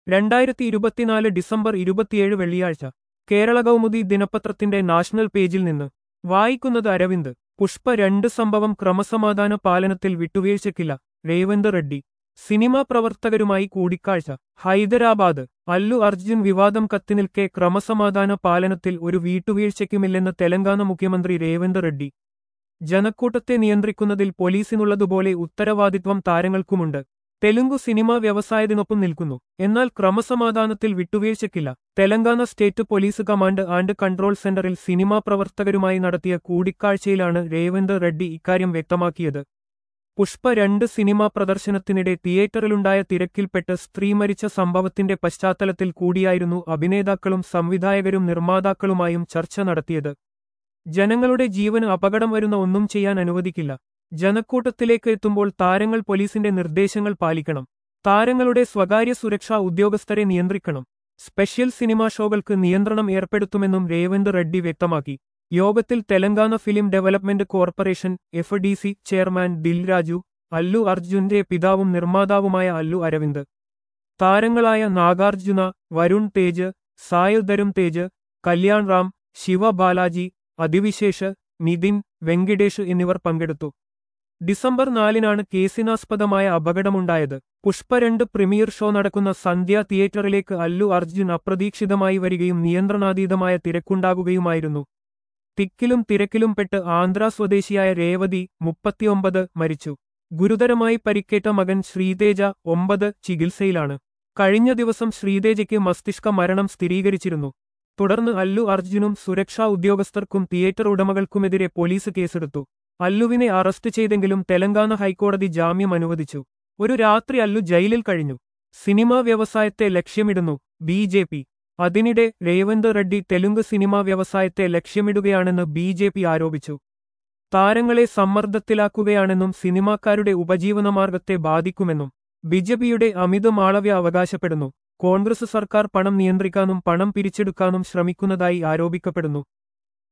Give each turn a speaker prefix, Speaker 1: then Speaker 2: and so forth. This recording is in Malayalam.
Speaker 1: രണ്ടായിരത്തി ഇരുപത്തിനാല് ഡിസംബർ ഇരുപത്തിയേഴ് വെള്ളിയാഴ്ച കേരള കൗമുദി ദിനപത്രത്തിന്റെ നാഷണൽ പേജിൽ നിന്ന് വായിക്കുന്നത് അരവിന്ദ് പുഷ്പ രണ്ട് സംഭവം ക്രമസമാധാന പാലനത്തിൽ വിട്ടുവീഴ്ചയ്ക്കില്ല രേവന്ത് റെഡ്ഡി സിനിമാ പ്രവർത്തകരുമായി കൂടിക്കാഴ്ച ഹൈദരാബാദ് അല്ലു അർജുൻ വിവാദം കത്തിനിൽക്കെ ക്രമസമാധാന പാലനത്തിൽ ഒരു വീട്ടുവീഴ്ചയ്ക്കുമില്ലെന്ന് തെലങ്കാന മുഖ്യമന്ത്രി രേവന്ത് റെഡ്ഡി ജനക്കൂട്ടത്തെ നിയന്ത്രിക്കുന്നതിൽ പോലീസിനുള്ളതുപോലെ ഉത്തരവാദിത്വം താരങ്ങൾക്കുമുണ്ട് തെലുങ്കു സിനിമാ വ്യവസായത്തിനൊപ്പം നിൽക്കുന്നു എന്നാൽ ക്രമസമാധാനത്തിൽ വിട്ടുവീഴ്ചയ്ക്കില്ല Telangana state police command and control സെന്ററിൽ സിനിമാ പ്രവർത്തകരുമായി നടത്തിയ കൂടിക്കാഴ്ചയിലാണ് രേവന്ത് റെഡ്ഡി ഇക്കാര്യം വ്യക്തമാക്കിയത് പുഷ്പ രണ്ട് സിനിമാ പ്രദർശനത്തിനിടെ തിയേറ്ററിലുണ്ടായ തിരക്കിൽപ്പെട്ട് സ്ത്രീ മരിച്ച സംഭവത്തിന്റെ പശ്ചാത്തലത്തിൽ കൂടിയായിരുന്നു അഭിനേതാക്കളും സംവിധായകരും നിർമ്മാതാക്കളുമായും ചർച്ച നടത്തിയത് ജനങ്ങളുടെ ജീവന് അപകടം വരുന്ന ഒന്നും ചെയ്യാൻ അനുവദിക്കില്ല ജനക്കൂട്ടത്തിലേക്ക് എത്തുമ്പോൾ താരങ്ങൾ പോലീസിന്റെ നിർദ്ദേശങ്ങൾ പാലിക്കണം താരങ്ങളുടെ സ്വകാര്യ സുരക്ഷാ ഉദ്യോഗസ്ഥരെ നിയന്ത്രിക്കണം സ്പെഷ്യൽ സിനിമാ ഷോകൾക്ക് നിയന്ത്രണം ഏർപ്പെടുത്തുമെന്നും രേവന്ത് റെഡ്ഡി വ്യക്തമാക്കി യോഗത്തിൽ Telangana film development corporation F D C chairman Dilraju Allu അർജുന്റെ പിതാവും നിർമ്മാതാവുമായ അല്ലു അരവിന്ദ് താരങ്ങളായ നാഗാർജുന വരുൺ തേജ് സായൽ ധരും തേജ് കല്യാൺ റാം ശിവ ബാലാജി അതിവിശേഷ് നിതിൻ വെങ്കിടേഷ് എന്നിവർ പങ്കെടുത്തു ഡിസംബർ നാലിനാണ് കേസിനാസ്പദമായ അപകടമുണ്ടായത് പുഷ്പ രണ്ട് പ്രീമിയർ ഷോ നടക്കുന്ന സന്ധ്യ തിയേറ്ററിലേക്ക് അല്ലു അർജുൻ അപ്രതീക്ഷിതമായി വരികയും നിയന്ത്രണാതീതമായ തിരക്കുണ്ടാകുകയുമായിരുന്നു തിക്കിലും തിരക്കിലും പെട്ട് ആന്ധ്ര സ്വദേശിയായ രേവതി മുപ്പത്തിയൊമ്പത് മരിച്ചു ഗുരുതരമായി പരിക്കേറ്റ മകൻ ശ്രീതേജ ഒമ്പത് ചികിത്സയിലാണ് കഴിഞ്ഞ ദിവസം ശ്രീതേജയ്ക്ക് മസ്തിഷ്ക മരണം സ്ഥിരീകരിച്ചിരുന്നു തുടർന്ന് അല്ലു അർജുനും സുരക്ഷാ ഉദ്യോഗസ്ഥർക്കും തിയേറ്റർ ഉടമകൾക്കുമെതിരെ പോലീസ് കേസെടുത്തു അല്ലുവിനെ അറസ്റ്റ് ചെയ്തെങ്കിലും തെലങ്കാന ഹൈക്കോടതി ജാമ്യം അനുവദിച്ചു ഒരു രാത്രി അല്ലു ജയിലിൽ കഴിഞ്ഞു സിനിമാ വ്യവസായത്തെ ലക്ഷ്യമിടുന്നു ബി ജെ പി അതിനിടെ രേവന്ത് റെഡ്ഡി തെലുങ്ക് സിനിമാ വ്യവസായത്തെ ലക്ഷ്യമിടുകയാണെന്ന് ബി ജെ പി ആരോപിച്ചു താരങ്ങളെ സമ്മർദ്ദത്തിലാക്കുകയാണെന്നും സിനിമാക്കാരുടെ ഉപജീവനമാർഗത്തെ ബാധിക്കുമെന്നും ബിജെപിയുടെ അമിത മാളവ്യ അവകാശപ്പെടുന്നു കോൺഗ്രസ് സർക്കാർ പണം നിയന്ത്രിക്കാനും പണം പിരിച്ചെടുക്കാനും ശ്രമിക്കുന്നതായി ആരോപിക്കപ്പെടുന്നു